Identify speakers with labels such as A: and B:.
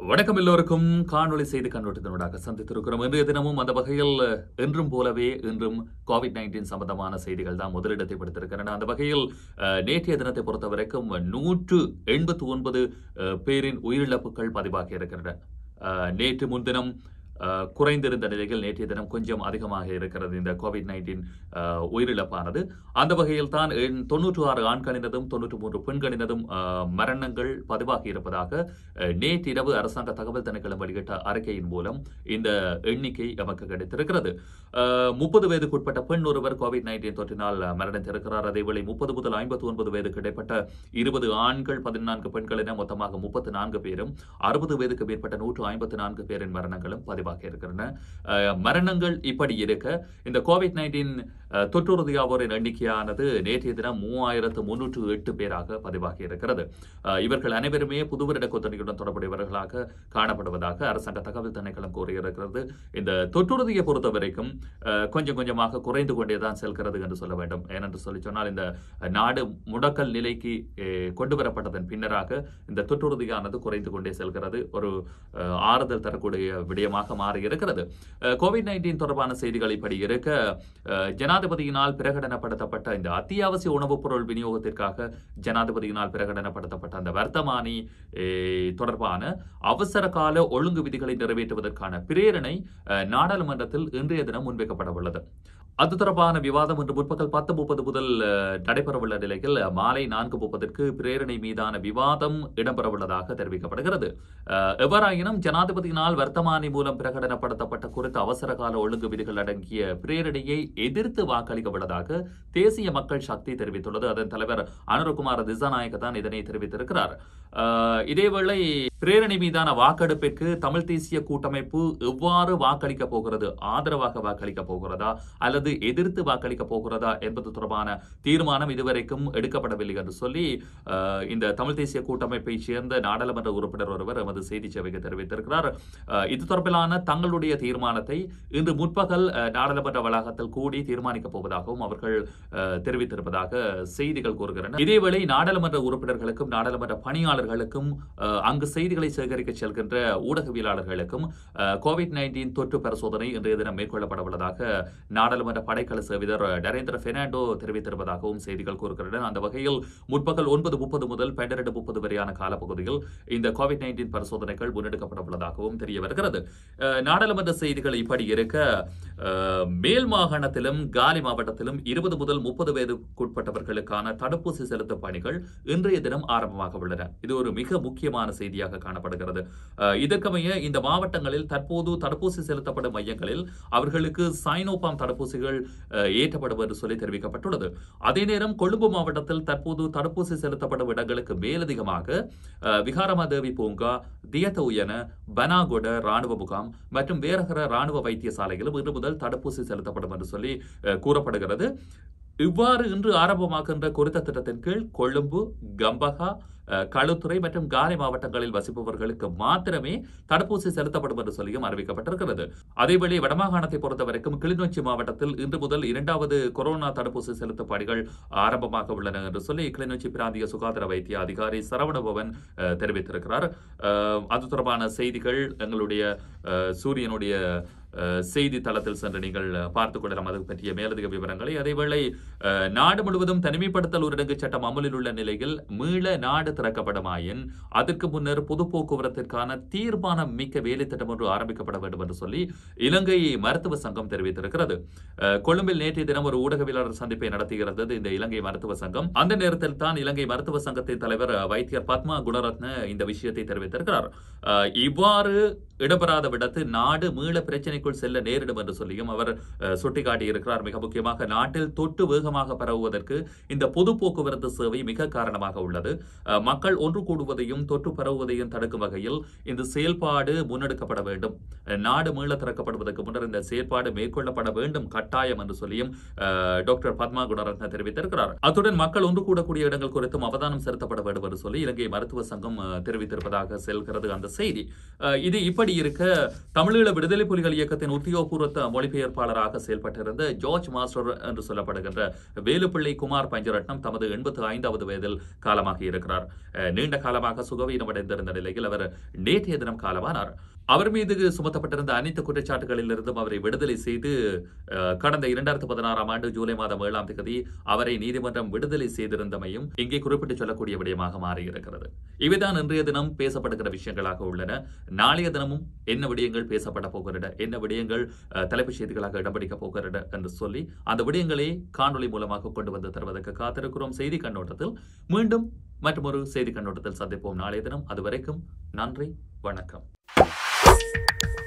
A: வணக்கம் எல்லோருக்கும் காணொளி செய்தி கண்ணோட்டத்தினூடாக சந்தித்திருக்கிறோம் இன்றைய தினமும் அந்த வகையில் என்றும் போலவே இன்றும் கோவிட் நைன்டீன் சம்பந்தமான செய்திகள் தான் முதலிடத்தை பிடித்திருக்கின்றன அந்த வகையில் அஹ், நேற்றைய தினத்தை பொறுத்த வரைக்கும் நூற்று எண்பத்தி ஒன்பது பேரின் உயிரிழப்புகள் பதிவாகி இருக்கின்றன அஹ், நேற்று முன்தினம் அஹ், குறைந்திருந்த நிலையில் நேற்றைய தினம் கொஞ்சம் அதிகமாக இருக்கிறது இந்த கோவிட் நைன்டீன் உயிரிழப்பானது அந்த வகையில் தான் தொன்னூற்று ஆறு ஆண்களினதும் தொன்னூற்று மூன்று பெண்களினதும் அஹ், மரணங்கள் பதிவாகி இருப்பதாக அஹ், நேற்றிரவு அரசாங்க தகவல் திணைக்களம் வெளியிட்ட அறிக்கையின் மூலம் இந்த எண்ணிக்கை நமக்கு கிடைத்திருக்கிறது முப்பது வயதுக்குட்பட்ட பெண் ஒருவர் கோவிட் நைன்டீன் தொற்றினால் மரணித்திருக்கிறார் அதேவேளை முப்பது முதல் ஐம்பத்தி ஒன்பது வயதுக்கு இடைப்பட்ட இருபது ஆண்கள் பதினான்கு பெண்கள் என மொத்தமாக முப்பத்து நான்கு பேரும் அறுபது வயதுக்கு மேற்பட்ட நூற்று ஐம்பத்தி நான்கு பேரின் மரணங்களும் பதிவாகி இருக்கின்றன அஹ், மரணங்கள் இப்படி இருக்க இந்த கோவிட் நைன்டீன் தொற்றுறுதியாவோரின் எண்ணிக்கையானது நேற்றைய தினம் மூவாயிரத்து முன்னூற்று எட்டு பேராக பதிவாகி இருக்கிறது அஹ், இவர்கள் அனைவருமே புதுவருட கொத்தணியுடன் தொடர்புடையவர்களாக காணப்படுவதாக அரசாங்க தகவல் திணைக்களம் கூறியிருக்கிறது இந்த தொற்றுறுதியை பொறுத்த வரைக்கும் அஹ், கொஞ்சம் கொஞ்சமாக குறைந்து கொண்டேதான் செல்கிறது என்று சொல்ல வேண்டும் ஏனென்று சொல்லி சொன்னால் இந்த நாடு முடக்கல் நிலைக்கு அஹ், கொண்டு வரப்பட்டதன் பின்னராக இந்த தொற்றுறுதியானது குறைந்து கொண்டே செல்கிறது ஒரு அஹ், ஆறுதல் தரக்கூடிய விடயமாக மாறி இருக்கிறது கோவிட் நைன்டீன் தொடர்பான செய்திகள் இப்படி இருக்க அஹ், ஜனாதிபதியினால் பிரகடனப்படுத்தப்பட்ட இந்த அத்தியாவசிய உணவுப் பொருள் விநியோகத்திற்காக ஜனாதிபதியினால் பிரகடனப்படுத்தப்பட்ட அந்த வர்த்தமானி அஹ், தொடர்பான அவசர கால ஒழுங்கு விதிகளை நிறைவேற்றுவதற்கான பிரேரணை அஹ், நாடாளுமன்றத்தில் இன்றைய தினம் முன்வைக்கப்பட உள்ளது அது தொடர்பான விவாதம் இன்று முற்பகல் பத்து முப்பது முதல் அஹ், நடைபெறவுள்ள நிலையில் அஹ், மாலை நான்கு முப்பதற்கு பிரேரணை மீதான விவாதம் இடம்பெறவுள்ளதாக தெரிவிக்கப்படுகிறது அஹ், எவ்வாறாயினும் ஜனாதிபதியினால் வர்த்தமானி மூலம் பிரகடனப்படுத்தப்பட்ட குறித்த அவசர கால ஒழுங்கு விதிகள் அடங்கிய பிரேரணையை எதிர்த்து வாக்களிக்க உள்ளதாக தேசிய மக்கள் சக்தி தெரிவித்துள்ளது அதன் தலைவர் அனுரகுமார திசாநாயக்க தான் இதனை தெரிவித்திருக்கிறார் அஹ், இதேவேளை பிரேரணை மீதான வாக்கெடுப்பிற்கு தமிழ் தேசிய கூட்டமைப்பு எவ்வாறு வாக்களிக்க போகிறது ஆதரவாக வாக்களிக்க போகிறதா அல்லது எதிர்த்து வாக்களிக்க போகிறதா என்பது தொடர்பான தீர்மானம் இதுவரைக்கும் எடுக்கப்படவில்லை என்று சொல்லி அஹ், இந்த தமிழ் தேசிய கூட்டமைப்பை சேர்ந்த நாடாளுமன்ற உறுப்பினர் ஒருவர் எமது செய்தி சேவைக்கு தெரிவித்திருக்கிறார் அஹ், இது தொடர்பிலான தங்களுடைய தீர்மானத்தை இன்று முற்பகல் அஹ், நாடாளுமன்ற வளாகத்தில் கூடி தீர்மானிக்கப் போவதாகவும் அவர்கள் அஹ், தெரிவித்திருப்பதாக செய்திகள் கூறுகின்றன இதேவேளை நாடாளுமன்ற உறுப்பினர்களுக்கும் நாடாளுமன்ற பணியாளர்களுக்கும் அஹ், அங்கு செய்திகளை சேகரிக்க செல்கின்ற ஊடகவியலாளர்களுக்கும் அஹ், கோவிட் நைன்டீன் தொற்று பரிசோதனை இன்றைய தினம் மேற்கொள்ளப்பட உள்ளதாக நாடாளுமன்ற படைக்கல சேவிதர் நரேந்திர பெர்னாண்டோ தெரிவித்திருப்பதாகவும் செய்திகள் கூறுகின்றன அந்த வகையில் முற்பகல் ஒன்பது முப்பது முதல் பன்னிரண்டு முப்பது வரையான காலப்பகுதியில் இந்த கோவிட் நைன்டீன் பரிசோதனைகள் முன்னெடுக்கப்பட உள்ளதாகவும் தெரிய வருகிறது அஹ், நாடாளுமன்ற செய்திகள் இப்படி இருக்க அஹ், மேல் மாகாணத்திலும் காலி மாவட்டத்திலும் இருபது முதல் முப்பது வயதுக்குட்பட்டவர்களுக்கான தடுப்பூசி செலுத்தும் பணிகள் இன்றைய தினம் ஆரம்பமாக உள்ளன இது ஒரு மிக முக்கியமான செய்தியாக காணப்படுகிறது அஹ், இதற்கமைய இந்த மாவட்டங்களில் தற்போது தடுப்பூசி செலுத்தப்படும் மையங்களில் அவர்களுக்கு சைனோபாம் தடுப்பூசிகள் அஹ், ஏற்றப்படும் என்று சொல்லி தெரிவிக்கப்பட்டுள்ளது அதே நேரம் கொழும்பு மாவட்டத்தில் தற்போது தடுப்பூசி செலுத்தப்படும் இடங்களுக்கு மேலதிகமாக அஹ், விகாரமாதேவி பூங்கா தியத்த உயன பனாகொட ராணுவ முகாம் மற்றும் வேரகர ராணுவ வைத்தியசாலையிலும் இன்று முதல் தடுப்பூசி செலுத்தப்படும் என்று சொல்லி அஹ், கூறப்படுகிறது இவ்வாறு இன்று ஆரம்பமாகின்ற குறித்த திட்டத்தின் கீழ் கொழும்பு கம்பகா அஹ், களுத்துறை மற்றும் காலி மாவட்டங்களில் வசிப்பவர்களுக்கு மாத்திரமே தடுப்பூசி செலுத்தப்படும் என்று சொல்லியும் அறிவிக்கப்பட்டிருக்கிறது அதேவேளை வடமாகாணத்தை பொறுத்தவரைக்கும் கிளிநொச்சி மாவட்டத்தில் இன்று முதல் இரண்டாவது கொரோனா தடுப்பூசி செலுத்தும் பணிகள் ஆரம்பமாக உள்ளன என்று சொல்லி கிளிநொச்சி பிராந்திய சுகாதார வைத்திய அதிகாரி சரவணபவன் அஹ், தெரிவித்திருக்கிறார் அஹ், அது தொடர்பான செய்திகள் எங்களுடைய அஹ், சூரியனுடைய அஹ், செய்தி தளத்தில் சென்று நீங்கள் அஹ், பார்த்துக் கொள்ளலாம் அது பற்றிய மேலதிக விவரங்களை அதேவேளை அஹ், நாடு முழுவதும் தனிமைப்படுத்தல் ஊரடங்கு சட்டம் அமலில் உள்ள நிலையில் மீள நாடு திறக்கப்படுமாயின் அதற்கு முன்னர் பொது போக்குவரத்திற்கான தீர்மானம் மிக்க வேலை திட்டம் ஒன்று ஆரம்பிக்கப்பட வேண்டும் என்று சொல்லி இலங்கை மருத்துவ சங்கம் தெரிவித்திருக்கிறது அஹ், கொழும்பில் நேற்றைய தினம் ஒரு ஊடகவியலாளர் சந்திப்பை நடத்தியிருந்தது இந்த இலங்கை மருத்துவ சங்கம் அந்த நேரத்தில் தான் இலங்கை மருத்துவ சங்கத்தின் தலைவர் அஹ், வைத்தியர் பத்மா குணரத்ன இந்த விஷயத்தை தெரிவித்திருக்கிறார் அஹ், இவ்வாறு இடம்பெறாத விடத்து நாடு மீள பிரச்சனைக்குள் செல்ல நேரிடும் என்று சொல்லியும் அவர் அஹ், சுட்டிக்காட்டியிருக்கிறார் மிக முக்கியமாக நாட்டில் தொட்டு வேகமாக பரவுவதற்கு இந்த பொது போக்குவரத்து சேவை மிக காரணமாக உள்ளது அஹ், மக்கள் ஒன்று கூடுவதையும் தொற்று பரவுவதையும் தடுக்கும் வகையில் இந்த செயல்பாடு முன்னெடுக்கப்பட வேண்டும் அஹ், நாடு மீள திறக்கப்படுவதற்கு முன்னர் இந்த செயல்பாடு மேற்கொள்ளப்பட வேண்டும் கட்டாயம் என்று சொல்லியும் அஹ், டாக்டர் பத்மா குணரத்ன தெரிவித்திருக்கிறார் அத்துடன் மக்கள் ஒன்று கூடக்கூடிய இடங்கள் குறித்தும் அவதானம் செலுத்தப்பட வேண்டும் என்று சொல்லி இலங்கை மருத்துவ சங்கம் அஹ், தெரிவித்திருப்பதாக செல்கிறது அந்த செய்தி அஹ், இது இப்படி இப்படி இருக்க தமிழீழ விடுதலை புலிகள் இயக்கத்தின் உத்தியோகபூர்வ மொழிபெயர்ப்பாளராக செயல்பட்டிருந்த ஜார்ஜ் மாஸ்டர் என்று சொல்லப்படுகின்ற வேலுப்பிள்ளை குமார் பஞ்சரட்னம் தமது எண்பத்து ஐந்தாவது வயதில் காலமாகி இருக்கிறார் அஹ், நீண்ட காலமாக சுகவீனமடைந்திருந்த நிலையில் அவர் நேற்றைய தினம் காலமானார் அவர் மீது சுமத்தப்பட்டிருந்த அனைத்து குற்றச்சாட்டுகளிலிருந்தும் அவரை விடுதலை செய்து அஹ், கடந்த இரண்டாயிரத்து பதினாறாம் ஆண்டு ஜூலை மாதம் ஏழாம் தேதி அவரை நீதிமன்றம் விடுதலை செய்திருந்தமையும் இங்கே குறிப்பிட்டு சொல்லக்கூடிய விடயமாக மாறியிருக்கிறது இவைதான் இன்றைய தினம் பேசப்படுகிற விஷயங்களாக உள்ளன நாளைய தினமும் என்ன விடயங்கள் பேசப்பட போகிறது என்ன விடயங்கள் அஹ், தலைப்புச் செய்திகளாக இடம் பிடிக்க போகிறது என்று சொல்லி அந்த விடயங்களை காணொளி மூலமாக கொண்டு வந்து தருவதற்கு காத்திருக்கிறோம் செய்தி கண்ணோட்டத்தில் மீண்டும் மற்றொரு செய்தி கண்ணோட்டத்தில் சந்திப்போம் நாளைய தினம் அதுவரைக்கும் நன்றி வணக்கம்